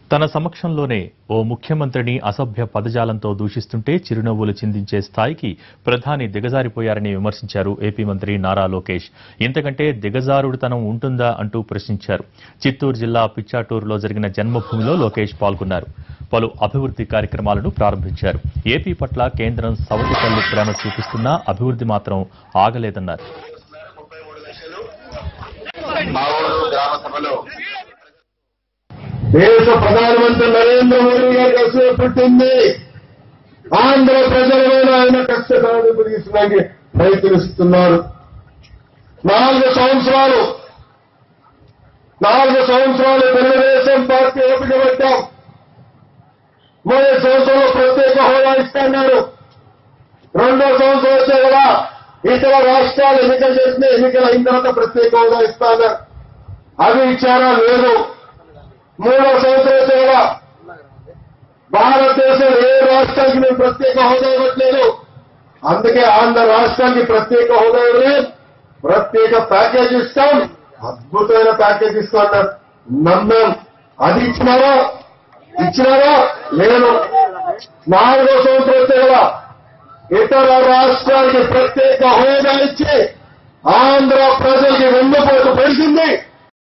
తన సమక్షంలోనే ఓ ముఖ్యమంత్రిని అసభ్య పదజాలంతో దూషిస్తుంటే చిరునవ్వులు చిందించే స్థాయికి ప్రధాని దిగజారిపోయారని విమర్శించారు ఏపీ మంత్రి నారా లోకేష్ ఇంతకంటే దిగజారుడుతనం ఉంటుందా అంటూ ప్రశ్నించారు చిత్తూరు జిల్లా పిచ్చాటూరులో జరిగిన జన్మభూమిలో లోకేష్ పాల్గొన్నారు పలు అభివృద్ధి కార్యక్రమాలను ప్రారంభించారు ఏపీ పట్ల కేంద్రం సవతి తల్లి ప్రేమ చూపిస్తున్నా అభివృద్ధి మాత్రం ఆగలేదన్నారు మా ఊరు గ్రామ సభలో దేశ ప్రధానమంత్రి నరేంద్ర మోడీ గారి కష్టం పుట్టింది ఆంధ్ర ప్రజల మీద ఆయన కష్టకాలం తీసుకోవడానికి ప్రయత్నిస్తున్నారు నాలుగు సంవత్సరాలు నాలుగు సంవత్సరాలు తెలుగుదేశం పార్టీ ఓపిక పెట్టాం మూడు సంవత్సరాలు ప్రత్యేక హోదా ఇస్తున్నారు రెండో సంవత్సరం వచ్చే కూడా ఇతర రాష్ట్రాలు ఎన్నికలు చేసిన ఎన్నికలు అయిన తర్వాత ప్రత్యేక హోదా ఇస్తాన్నారు అవి ఇచ్చారా లేదు మూడో సంవత్సరం వచ్చే కూడా భారతదేశం ఏ రాష్ట్రానికి మేము ప్రత్యేక హోదా ఇవ్వట్లేదు అందుకే ఆంధ్ర రాష్ట్రానికి ప్రత్యేక హోదా ఇవ్వలేదు ప్రత్యేక ప్యాకేజ్ ఇస్తాం అద్భుతమైన ప్యాకేజ్ ఇస్తాం నమ్మాం అది ఇచ్చినారా ఇచ్చినారా లేదు నాలుగో సంవత్సరం వచ్చే కూడా ఇతర రాష్ట్రానికి ప్రత్యేక హోదా ఇచ్చి ఆంధ్ర ప్రజలకి వెన్నుపోటు పడిసింది